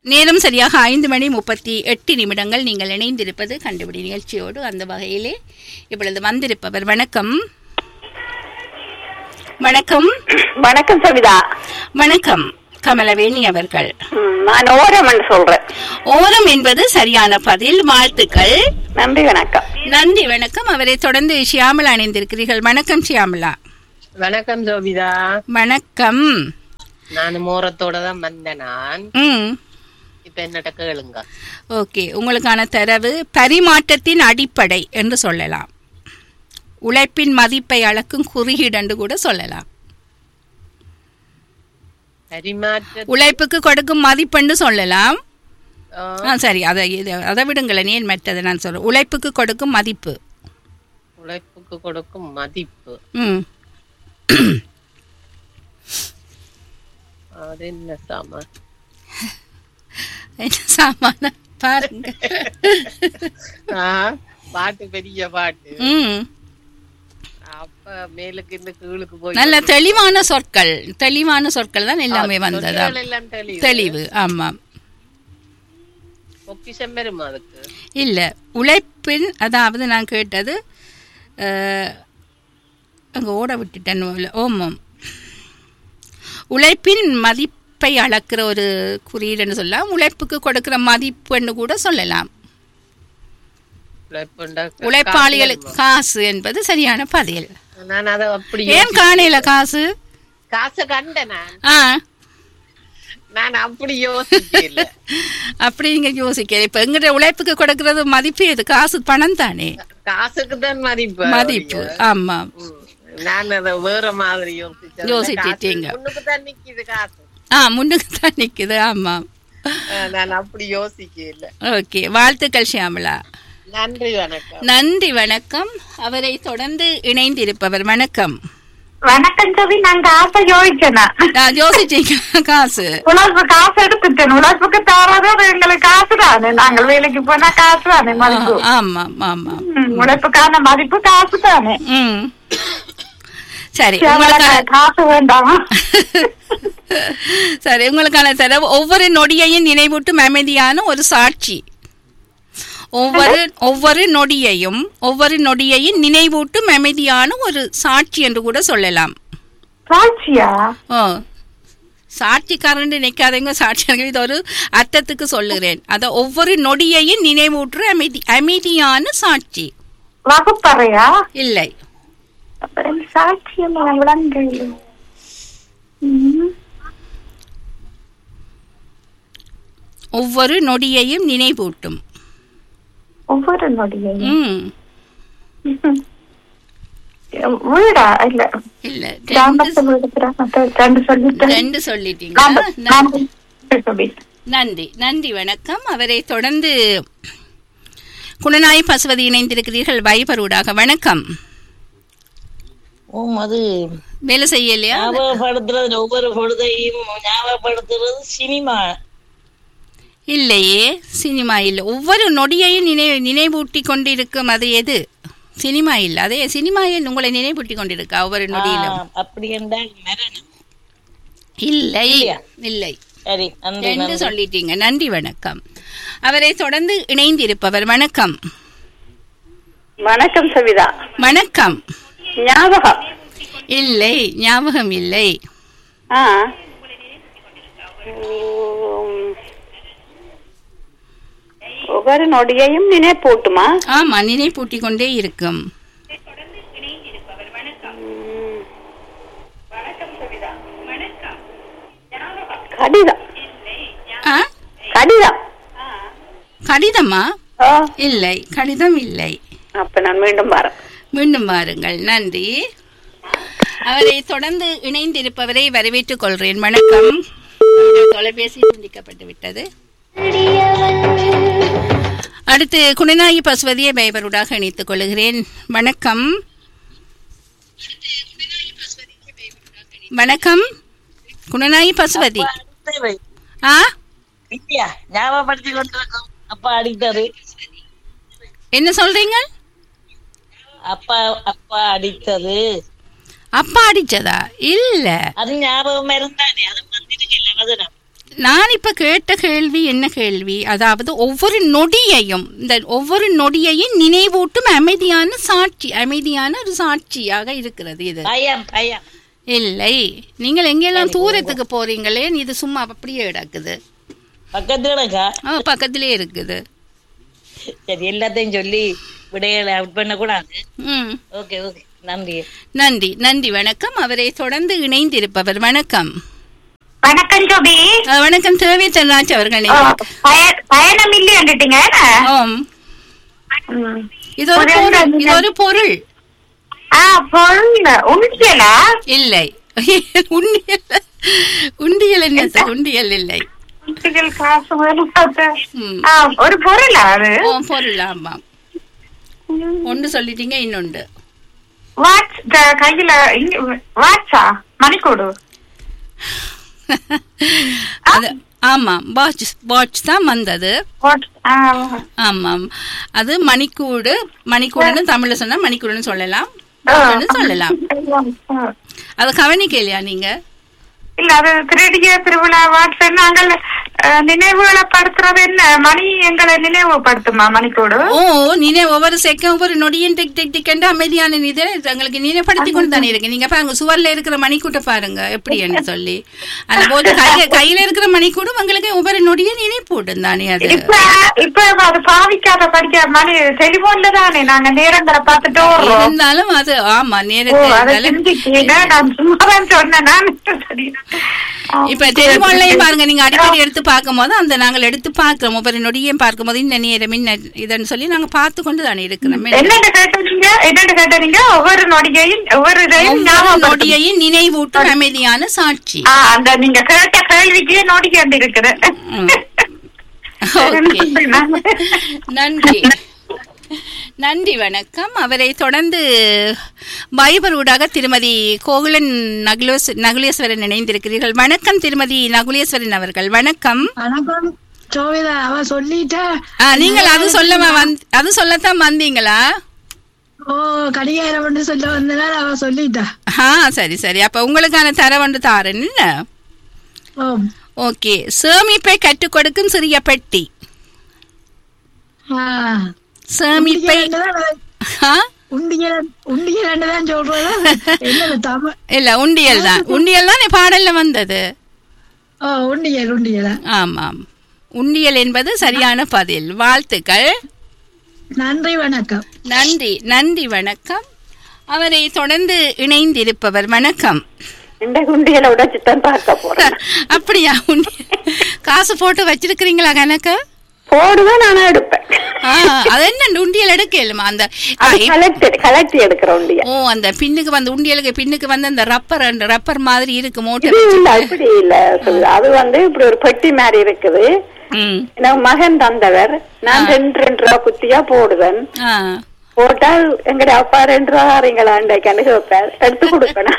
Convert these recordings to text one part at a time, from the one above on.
நேரம் சரியாக ஐந்து மணி முப்பத்தி எட்டு நிமிடங்கள் நீங்கள் இணைந்திருப்பது கண்டுபிடி நிகழ்ச்சியோடு அந்த வகையிலே இப்பொழுது வந்திருப்பவர் வணக்கம் வணக்கம் வணக்கம் சவிதா வணக்கம் கமலவேணி அவர்கள் ம், நான் ஓரமன் சொல்றேன் ஓரம் என்பது சரியான பதில் வாழ்த்துக்கள் நன்றி வணக்கம் நன்றி வணக்கம் அவரை தொடர்ந்து ஷியாமலா இணைந்திருக்கிறீர்கள் வணக்கம் ஷியாமலா வணக்கம் ஜோபிதா வணக்கம் நான் மோரத்தோட தான் வந்தேன் நான் ம் இப்ப என்னட்ட கேளுங்க ஓகே உங்களுக்கான தரவு பரிமாற்றத்தின் அடிப்படை என்று சொல்லலாம் உழைப்பின் மதிப்பை அளக்கும் குறியீடு என்று கூட சொல்லலாம் பரிமாற்ற உழைப்புக்கு கொடுக்கும் மதிப்பென்று சொல்லலாம் ஆ, ஆ சரி அதை இது அதை விடுங்களேன் ஏன் மற்றதை நான் சொல்றேன் உழைப்புக்கு கொடுக்கும் மதிப்பு உழைப்புக்கு கொடுக்கும் மதிப்பு ம் அது என்ன சாமான் என்ன சாமான பாருங்க ஆ, பாட்டு பெரிய பாட்டு ம் அப்ப மேலுக்கு இந்த கீழுக்கு போய் நல்ல தெளிவான சொற்கள் தெளிவான சொற்கள் தான் எல்லாமே வந்ததா சொல்லுகள் எல்லாம் தெளிவு தெளிவு ஆமாம் பொக்கிஷம் பெறுமா அதுக்கு இல்ல உழைப்பின் அதாவது நான் கேட்டது அஹ், அங்க ஓட விட்டுட்டேன் இல்ல, ஓமம் உழைப்பின் மதிப்பை அளக்கிற ஒரு குறியீடுன்னு சொல்லலாம் உழைப்புக்கு கொடுக்கிற மதிப்புன்னு கூட சொல்லலாம் உழைப்புண்டா உழைப்பாளிகளுக்கு காசு என்பது சரியான பதில் நான் அதை அப்படி ஏன் காணையில காசு காசை கண்டேன் நான் ஆ நான் அப்படி யோசிக்கல அப்படி நீங்க யோசிக்க இப்ப எங்கிட்ட உழைப்புக்கு கொடுக்கறது மதிப்பு இது காசு பணம் தானே காசுக்கு தான் மதிப்பு மதிப்பு ஆமா ம். நான் அதை வேற மாதிரி யோசிச்சேன் யோசிச்சிட்டீங்க. முன்னுக்கு தான் நிக்குது காசு ஆ முன்னுக்கு தான் நிக்குது ஆமா அஹ் நான் அப்படி யோசிக்கல ஓகே வாழ்த்துக்கள் ஷியாமலா நன்றி வணக்கம் நன்றி வணக்கம் அவரை தொடர்ந்து இணைந்திருப்பவர் வணக்கம் வணக்கம் சவி நான் காசை யோசிச்சேனா நான் யோசிச்சீங்க காசு உழைப்பு காசு எடுத்துட்டேன் உழைப்புக்கு தராது அது எங்களுக்கு காசு தானே நாங்கள் வேலைக்கு போனா காசு தானே மதிப்பு ஆமாம் ஆமாம் ம், உழைப்புக்கான மதிப்பு காசு தானே ம் சரி சிவமலா, உங்களுக்கான காசு வேண்டாமா சரி உங்களுக்கான தரவு ஒவ்வொரு நொடியையும் நினைவூட்டும் அமைதியான ஒரு சாட்சி ஒவ்வொரு ஒவ்வொரு நொடியையும் ஒவ்வொரு நொடியையும் நினைவூட்டும் அமைதியான ஒரு சாட்சி என்று கூட சொல்லலாம் சாட்சியா ஓ சாட்சிக்காரன் நினைக்காதவங்க சாட்சி இது ஒரு அர்த்தத்துக்கு சொல்லுகிறேன் அத ஒவ்வொரு நொடியையும் நினைவூற்று அமைதி அமைதியான சாட்சி வகுப்பறையா இல்லை அப்புறம் சாட்சியம் நான் விளங்கல ம், ஒவ்வொரு நொடியையும் நினைவூட்டும் ஒவ்வொரு நொடியையும் ம் வீடா இல்ல இல்ல ரெண்டு கிராமத்து வீடு கிராமத்து ரெண்டு சொல்லிட்டு ரெண்டு சொல்லிட்டீங்க கிராம- நன்றி. கிராமத்து சொல்லிட்டு நன்றி நன்றி வணக்கம் அவரை தொடர்ந்து குணநாய் பசுவதி இணைந்திருக்கிறீர்கள் வைபரூடாக வணக்கம் ஓம் அது வேலை செய்யலையா ஞாபகப்படுத்துறது ஒவ்வொரு பொழுதையும் ஞாபகப்படுத்துறது சினிமா இல்லையே சினிமா இல்லை ஒவ்வொரு நொடியையும் நினை நினைவூட்டி கொண்டிருக்கும் அது எது சினிமா இல்லை அதே சினிமாயில் உங்களை நினைவூட்டி கொண்டிருக்கா ஒவ்வொரு நொடியிலும் ஆ, அப்படி என்றால் மரணம் இல்லை இல்லையா? இல்லை சரி நன்றி ரெண்டு நன்றி சொல்லிட்டீங்க நன்றி வணக்கம் அவரை தொடர்ந்து இணைந்திருப்பவர் வணக்கம் வணக்கம் சவிதா வணக்கம் ஞாபகம் இல்லை ஞாபகம் இல்லை ஆ உம், ஒவ்வொரு நொடியையும் நினைப்பூட்டுமா ஆமா நினைப்பூட்டி கொண்டே இருக்கும் கடிதம் ஆ கடிதம் கடிதமா ஓ இல்லை கடிதம் இல்லை அப்ப நான் மீண்டும் வரேன் மீண்டும் வாருங்கள் நன்றி அவரை தொடர்ந்து இணைந்திருப்பவரை வரவேற்றுக் கொள்கிறேன் வணக்கம் அவருடைய தொலைபேசி துண்டிக்கப்பட்டு விட்டது அடுத்து குணநாயகி பசுவதியை பைபருடாக இணைத்துக் கொள்கிறேன் வணக்கம் வணக்கம் குணநாயகி பசுவதி அடித்தது. ஆ இல்லையா ஞாபகப்படுத்தி கொண்டிருக்கோம் அப்பா அடித்தது என்ன சொல்றீங்க அப்பா அப்பா அடித்தது அப்பா அடிச்சதா இல்ல அது ஞாபகம் இருந்தானே அது வந்துருக்கு வதனம் நான் இப்ப கேட்ட கேள்வி என்ன கேள்வி அதாவது ஒவ்வொரு நொடியையும் இந்த ஒவ்வொரு நொடியையும் நினைவூட்டும் அமைதியான சாட்சி அமைதியான ஒரு சாட்சியாக இருக்கிறது இது பயம் பயம் இல்லை நீங்கள் எங்கெல்லாம் தூரத்துக்கு போறீங்களே இது சும்மா அப்படியே கிடக்குது பக்கத்துல இருக்கா ஆ, பக்கத்திலே இருக்குது சரி எல்லாத்தையும் சொல்லி விடைகளை அவுட் பண்ண கூடாது ம் ஓகே ஓகே நன்றி நன்றி நன்றி வணக்கம் அவரை தொடர்ந்து இணைந்திருப்பவர் வணக்கம் வணக்கம் ஜோபி ஆ, வணக்கம் தேவி தன்ராஜ் அவர்கள் ஆ, பய- பயணம் இல்லையாண்டுட்டீங்க ஆம் இது ஒரு பொருள் இது ஒரு பொருள் ஆ பொருள் உண்டியலா இல்லை உண்டியல் உண்டியல் என்ன சார் உண்டியல் இல்லை உண்டியல் காசு முதல்ல பார்த்தேன். ம். ஆ, ஒரு பொருளா அது ஓ பொருள் ஆமாம் ஒன்று சொல்லிட்டீங்க இன்னொன்று வாட்ச் இந்த கையில இங்க- வாட்சா மணிக்கூடு அது ஆமாம் வாட்ச் வாட்ச் தான் வந்தது வாட்ச் ஆ, ஆமாம் அது மணிக்கூடு மணிக்கூடுன்னு தமிழ்ல சொன்னா மணிக்கூடுன்னு சொல்லலாம் ஆ. வாட்ச்னு சொல்லலாம் அதை கவனிக்கலையா நீங்க இல்ல அது திருடிய திருவிழா வாட்ஸ் நாங்கள் அஹ், நினைவுகளை படுத்துறது என்ன மணி எங்களை நினைவுபடுத்துமா மணிக்கூடு ஓ நினை ஒவ்வொரு செகண்ட் ஒவ்வொரு நொடியும் டிக் டிக் டிக் அமைதியான இது எங்களுக்கு நினைப்படுத்தி கொண்டு தானே இருக்கு நீங்க பாருங்க சுவர்ல இருக்கிற மணிக்கூட்டை பாருங்க எப்படி என்று சொல்லி அது போல கையில கையில இருக்கிற மணிக்கூடும் உங்களுக்கு ஒவ்வொரு நொடியும் நினைப்பூட்டும் தானே அது இப்ப இப்ப அது பாவிக்காத படிக்க மணி டெலிபோன்ல தானே நாங்க நேரங்களை பார்த்துட்டு வர்றோம் இருந்தாலும் அது ஆமா ஓ நேரத்தை அதை இருந்தாலும் சிந்திக்கீங்க நான் சும்மா தான் சொன்னேன் நான் சரி. இப்ப டெலிபோன்லயும் பாருங்க நீங்க அடிக்கடி எடுத்து பார்க்கும் போது அந்த நாங்கள் எடுத்து பார்க்கிறோம் ஒவ்வொரு நொடியும் பார்க்கும் போது இந்த நேரம் இன்ன இதுன்னு சொல்லி நாங்க பார்த்து கொண்டு தானே இருக்கிறோம் என்னென்ன கேட்டீங்க என்னென்ன கேட்டீங்க ஒவ்வொரு நொடியையும் ஒவ்வொரு இதையும் ஒவ்வொரு ஞாபகப்படுத்தும். நொடியையும் நினைவூட்டும் அமைதியான சாட்சி ஆ, அந்த நீங்க கேட்ட கேள்விக்கு நோடி கண்டு இருக்கிறேன் ம். Okay. நன்றி நன்றி வணக்கம் அவரை தொடர்ந்து வைபர் ஊடாக திருமதி கோகுலன் நகுலேஸ் நகுலேஸ்வரன் இணைந்திருக்கிறீர்கள் வணக்கம் திருமதி நகுலேஸ்வரன் அவர்கள் வணக்கம் வணக்கம் சோவிதா அவ சொல்லிட்டா ஆ, நீங்கள் அது சொல்ல வந்- அது சொல்லத்தான் வந்தீங்களா ஓ கடிகாரம் வந்து சொல்ல வந்தனால அவ சொல்லிட்டா ஆ சரி சரி அப்ப உங்களுக்கான தரவண்டு தாரன் என்ன ஓ ஓகே சேமிப்பை கற்றுக் கொடுக்கும் சிறிய பெட்டி ஆ. சேமிப்பை உண்டியல் ஆ? உண்டியல் உண்டியல் தான் சொல்றதா என்ன தமிழ் இல்ல உண்டியல் தான் உண்டியல் தான் பாடல்ல வந்தது ஓ உண்டியல் உண்டியலா ஆமாம் உண்டியல் என்பது சரியான பதில் வாழ்த்துக்கள் நன்றி வணக்கம் நன்றி நன்றி வணக்கம் அவரை தொடர்ந்து இணைந்திருப்பவர் வணக்கம் இந்த குண்டியலை உடைச்சுதான் பார்க்க போறேன் அப்படியா உண்டியல் காசு போட்டு வச்சிருக்கிறீங்களா கணக்கு போடுவேன் நானா எடுப்பேன் ஆ, அது என்ன உண்டியல் எடுக்கலுமா அந்த ஆ, இப்- கலெக்ட் கலெக்ட் எடுக்கிற உண்டிய ஓ அந்த பின்னுக்கு வந்து உண்டியலுக்கு பின்னுக்கு வந்து அந்த ரப்பர் அந்த ரப்பர் மாதிரி இருக்கு இது மோட்டர் இல்ல அப்படி இல்ல சொல்லு. அது வந்து இப்படி ஒரு பெட்டி மாதிரி இருக்குது ம் எனக்கு மகன் தந்தவர் நான் ரெண்டு ரெண்டு ரூபா குத்தியா போடுவேன் ஆ போட்டால் எங்கட அப்பா ரெண்டு ரூபா தாரீங்களா அண்டைக்கு கேட்பார் எடுத்து கொடுப்பேன்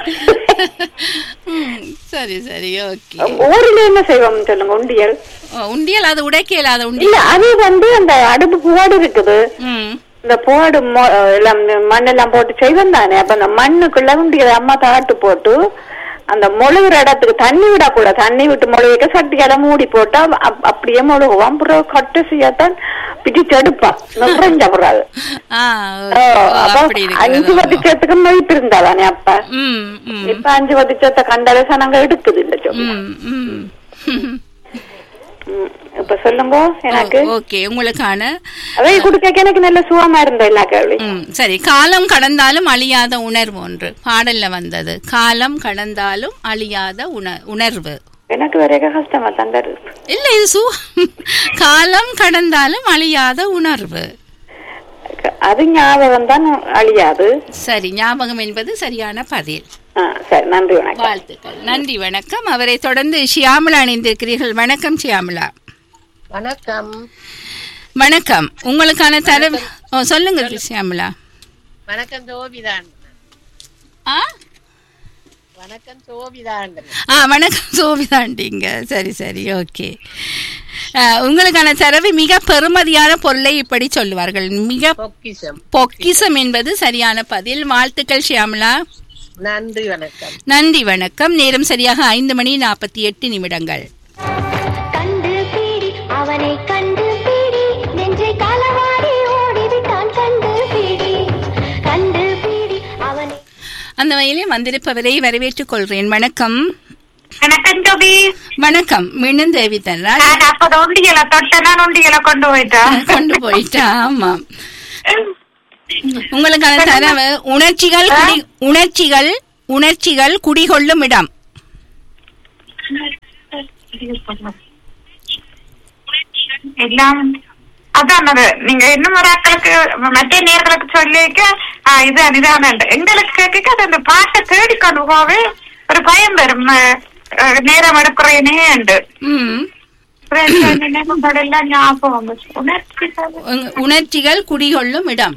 ம், சரி சரி ஓகே ஊர்ல என்ன செய்வோம் சொல்லுங்க உண்டியல் உண்டியல் அது உடைக்கல அது உண்டியல் இல்ல அது வந்து அந்த அடுப்பு போடு இருக்குது ம் இந்த போடு மொ- எல்லாம் இந்த மண்ணெல்லாம் போட்டு செய்வோம் தானே அப்ப அந்த மண்ணுக்குள்ள உண்டியல் அம்மா தாட்டு போட்டு அந்த முழுகிற இடத்துக்கு தண்ணி விடக்கூடாது தண்ணி விட்டு முழுகிக்க சட்டியால மூடி போட்டா அப்- அப்படியே முழுகுவோம் அப்புறம் கட்டு செய்யத்தான் பிடிச்சு எடுப்பான் நிறைஞ்ச கூடாது ஆ ஓ, ஓ, அப்ப அப்படி அஞ்சு இருக்கிறது வதிச்சத்துக்கு மதிப்பு இருந்தாதானே அப்ப ம் ம் இப்ப அஞ்சு வதிச்சத்தை கண்டாலே நாங்க எடுக்குது இல்ல சொல்லு ம் ம் ம். இப்ப சொல்லுங்க எனக்கு ஓகே உங்களுக்கான அதை குடுக்க எனக்கு நல்ல சுகமா இருந்த எல்லா கேள்வி ம் சரி காலம் கடந்தாலும் அழியாத உணர்வு ஒன்று பாடல்ல வந்தது காலம் கடந்தாலும் அழியாத உண உணர்வு எனக்கு வரைக்கும் கஷ்டமா தான் இருக்கு இல்ல இது சு காலம் கடந்தாலும் அழியாத உணர்வு அது ஞாபகம் தான் அழியாது சரி ஞாபகம் என்பது சரியான பதில் ஆ, சரி நன்றி வணக்கம் வாழ்த்துக்கள் நன்றி வணக்கம் அவரை தொடர்ந்து ஷியாமலா அணிந்திருக்கிறீர்கள் வணக்கம் ஷியாமலா வணக்கம் வணக்கம் உங்களுக்கான தரவு ஓ, சொல்லுங்க ஷியாமலா வணக்கம் சோபிதான் ஆ வணக்கம் சோபிதான் ஆ வணக்கம் சோபிதாண்டிங்க சரி சரி ஓகே உங்களுக்கான தரவு மிக பெறுமதியான பொருளை இப்படி சொல்லுவார்கள் மிக பொக்கிஷம் பொக்கிசம் என்பது சரியான பதில் வாழ்த்துக்கள் ஷியாமலா நன்றி வணக்கம் நன்றி வணக்கம் நேரம் சரியாக ஐந்து மணி நாற்பத்தி எட்டு நிமிடங்கள் அவனை கண்டு பிடி நெஞ்சை களவாடி ஓடிவிட்டான் கண்டு பிடி கண்டு பிடி அவனை அந்த வகையிலே வந்திருப்பவரை வரவேற்றுக் கொள்கிறேன் வணக்கம் வணக்கம் ஜோபி வணக்கம் மீண்டும் தேவி தர்றா நான் அப்ப உண்டியல தொட்டனா உண்டியல கொண்டு போயிட்டேன் கொண்டு போயிட்டா ஆமாம் உங்களுக்கான தரவு உணர்ச்சிகள் குடி உணர்ச்சிகள் உணர்ச்சிகள் குடிகொள்ளும் இடம் எல்லாம் அதான் அது நீங்க இன்னும் ஒரு ஆட்களுக்கு மற்ற நேர்களுக்கு சொல்லிக்க ஆ, இதான் இதான் எங்களுக்கு கேட்க அது அந்த பாட்டை தேடிக்கொண்டு போவே ஒரு பயம் வரும் அஹ், அஹ், நேரம் எடுக்கிறேனே உண்டு ம் எல்லாம் ஞாபகம் வந்துச்சு. உணர்ச்சிகள் உங்க- உணர்ச்சிகள் குடிகொள்ளும் இடம்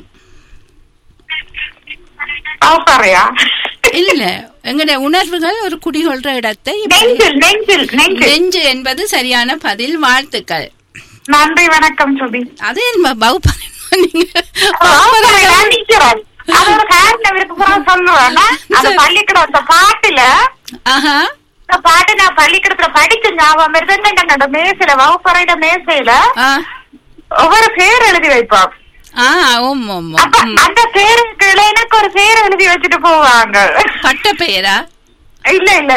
அவசரையா இல்ல எங்கட உணர்வுகள் ஒரு குடிகொள்ற இடத்தை இப்படி- நெஞ்சில் நெஞ்சில் நெஞ்சில் நெஞ்சு என்பது சரியான பதில் வாழ்த்துக்கள் நன்றி வணக்கம் சுபி அது என்ன பகுப்பறை நீங்க அவசரம் நிக்கிறோம் அது ஒரு காரணம் இருக்கு கூட சொல்லுவேன் அந்த பள்ளிக்கூடம் அந்த பாட்டுல ஆஹா இந்த பாட்டு நான் பள்ளிக்கூடத்துல படிச்ச ஞாபகம் இருந்தேன் அந்த மேசையில வகுப்பறையில மேசையில ஆ ஒவ்வொரு பேர் எழுதி வைப்போம் ஆ ஓம் ஓம் ஓம். அப்ப ம். அந்த பேருக்கு எனக்கு ஒரு பேர் எழுதி வச்சுட்டு போவாங்க பட்ட பெயரா இல்ல இல்ல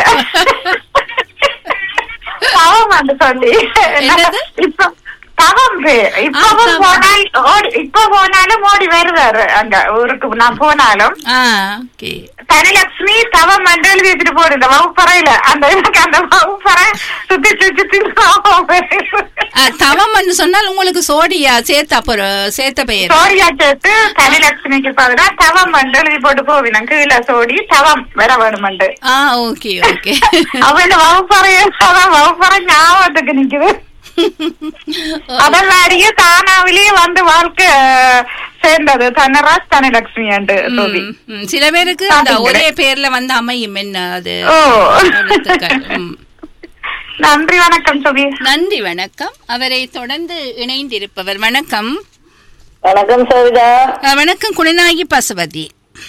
பாவம் வந்து சொல்லி என்னது? இப்ப தவம் பேர் இப்பவும் தவம். போனால் ஓடி- இப்ப போனாலும் ஓடி வருவாரு அங்க ஊருக்கு நான் போனாலும் ஆ ஓகே தனலட்சுமி தவம் என்று எழுதி வச்சுட்டு போடு இந்த வகுப்பறையில அந்த எனக்கு அந்த வகுப்பறை சுத்தி சுத்தி சுத்தி ஞாபகம் வருது. தவம்னு சொன்னால் உங்களுக்கு சோடியா சேர்த்த அப்புறம் சேர்த்த பெயர் சோடியா சேர்த்து தனலட்சுமிக்கு பதிலா தவம் என்று எழுதி போட்டு போவினேன் கீழே சோடி தவம் வர வேணுமெண்டு ஆ ஓகே ஓகே அவன் வகுப்பறைய வகுப்பறை ஞாபகத்துக்கு நிக்குது அதன் மாதிரியே தானாவிலேயே வந்து வாழ்க்கை சேர்ந்தது தனராஜ் தனலட்சுமி அண்டு சோதி ம், ம். சில பேருக்கு அந்த ஒரே பேர்ல வந்து அமையும் என்ன அது ஓ எழுத்துக்கள். ம். நன்றி வணக்கம் சோதி நன்றி வணக்கம் அவரை தொடர்ந்து இணைந்திருப்பவர் வணக்கம் வணக்கம் சவிதா அஹ், வணக்கம் குணநாயகி பசுபதி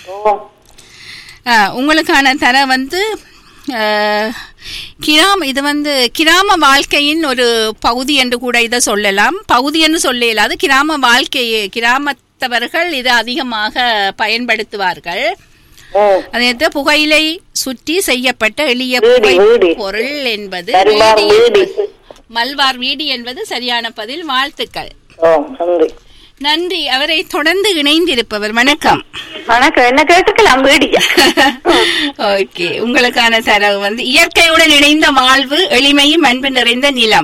அஹ், உங்களுக்கான தர வந்து அஹ், கிராம இது வந்து கிராம வாழ்க்கையின் ஒரு பகுதி என்று கூட இதை சொல்லலாம் பகுதி என்று சொல்ல இயலாது கிராம வாழ்க்கையை கிராமத்தவர்கள் இதை அதிகமாக பயன்படுத்துவார்கள் அதே புகையிலை சுற்றி செய்யப்பட்ட எளிய வீடு, புகை வீடு. பொருள் என்பது மல்வார் வீடு வீடு. என்பது- மல்வார் வீடு என்பது சரியான பதில் வாழ்த்துக்கள் ஓ நன்றி நன்றி அவரை தொடர்ந்து இணைந்திருப்பவர் வணக்கம் வணக்கம் என்ன கேட்டுக்கலாம் வீடியா ஓகே உங்களுக்கான தரவு வந்து இயற்கையுடன் இணைந்த வாழ்வு எளிமையும் அன்பு நிறைந்த நிலம்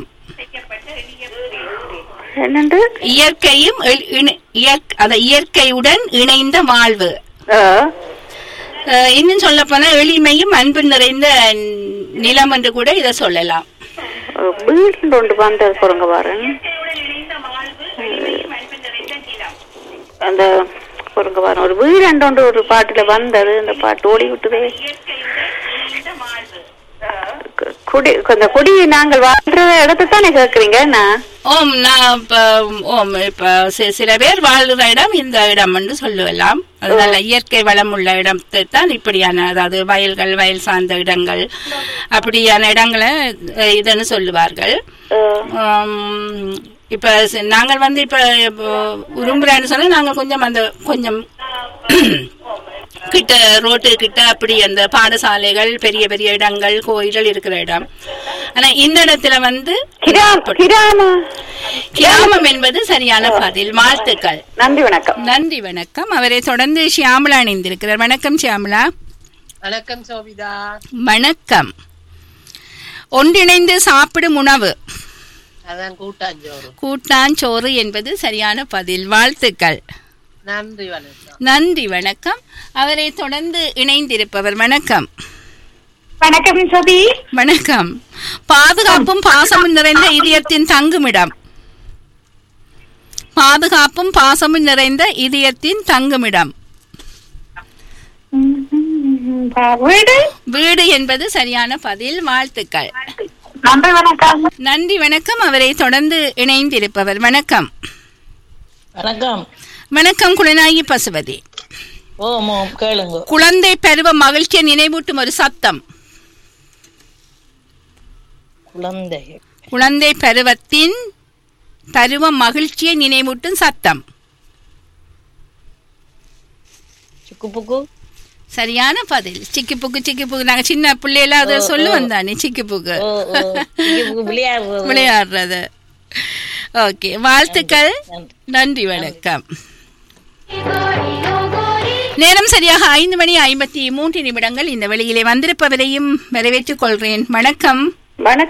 என்னண்டு இயற்கையும் எள்- இணை- இயற்- அத இயற்கையுடன் இணைந்த வாழ்வு ஆ, அஹ், இன்னும் சொல்ல போனா எளிமையும் அன்பு நிறைந்த நிலம் என்று கூட இதை சொல்லலாம் வீடு ஒன்று வந்தது பொருங்க பாருங்க அந்த பொருங்க பாருங்க ஒரு வீடு ஒன்று ஒரு பாட்டுல வந்தது அந்த பாட்டு ஓடி விட்டுதே கு- குடி அந்த குடி நாங்கள் வாழ்ற இடத்தை தானே கேக்குறீங்க என்ன ஓம் நான் இப்ப ஓம் இப்ப சி- சில பேர் வாழ்கிற இடம் இந்த இடம் என்று சொல்லலாம் அதனால இயற்கை வளம் உள்ள இடத்தை தான் இப்படியான அதாவது வயல்கள் வயல் சார்ந்த இடங்கள் அப்படியான இடங்களை அஹ், இதுன்னு சொல்லுவார்கள் ஆம், இப்ப சி- நாங்கள் வந்து இப்ப இப்போ விரும்புறேன்னு சொன்னா நாங்கள் கொஞ்சம் அந்த கொஞ்சம் கிட்ட ரோட்டு கிட்ட அப்படி அந்த பாடசாலைகள் பெரிய பெரிய இடங்கள் கோயில்கள் இருக்கிற இடம் ஆனா இந்த இடத்துல வந்து கிராம கிராம கிராமம் என்பது சரியான பதில் வாழ்த்துக்கள் நன்றி வணக்கம் நன்றி வணக்கம் அவரை தொடர்ந்து ஷியாமலா இணைந்திருக்கிறார் வணக்கம் ஷியாமலா வணக்கம் சோபிதா வணக்கம் ஒன்றிணைந்து சாப்பிடும் உணவு அதான் கூட்டாஞ்சோறு கூட்டாஞ்சோறு என்பது சரியான பதில் வாழ்த்துக்கள் நன்றி வணக்கம் நன்றி வணக்கம் அவரை தொடர்ந்து இணைந்திருப்பவர் வணக்கம் வணக்கம் சோதி வணக்கம் பாதுகாப்பும் பாசமும் நிறைந்த இதயத்தின் தங்குமிடம் பாதுகாப்பும் பாசமும் நிறைந்த இதயத்தின் தங்குமிடம் வீடு வீடு என்பது சரியான பதில் வாழ்த்துக்கள் நன்றி வணக்கம் நன்றி வணக்கம் அவரை தொடர்ந்து இணைந்திருப்பவர் வணக்கம் வணக்கம் வணக்கம் குலநாயகி பசுபதி ஓம் ஓம் கேளுங்க குழந்தை பருவ மகிழ்ச்சியை நினைவூட்டும் ஒரு சத்தம் குழந்தை குழந்தை பருவத்தின் தருவம் மகிழ்ச்சியை நினைவூட்டும் சத்தம் சுக்கு புக்கு சரியான பதில் சிக்கி புக்கு சிக்கி புக்கு நாங்க சின்ன பிள்ளையில அதை சொல்லுவோம் தானே சிக்கி புக்கு ஓ ஓ சுக்கு புக்கு விளையாடுறது விளையாடுறது ஓகே வாழ்த்துக்கள் நன்றி. நன்றி வணக்கம் நேரம் சரியாக ஐந்து மணி ஐம்பத்தி மூன்று நிமிடங்கள் இந்த வெளியிலே வந்திருப்பவரையும் வரவேற்றுக் கொள்கிறேன் வணக்கம் வணக்கம்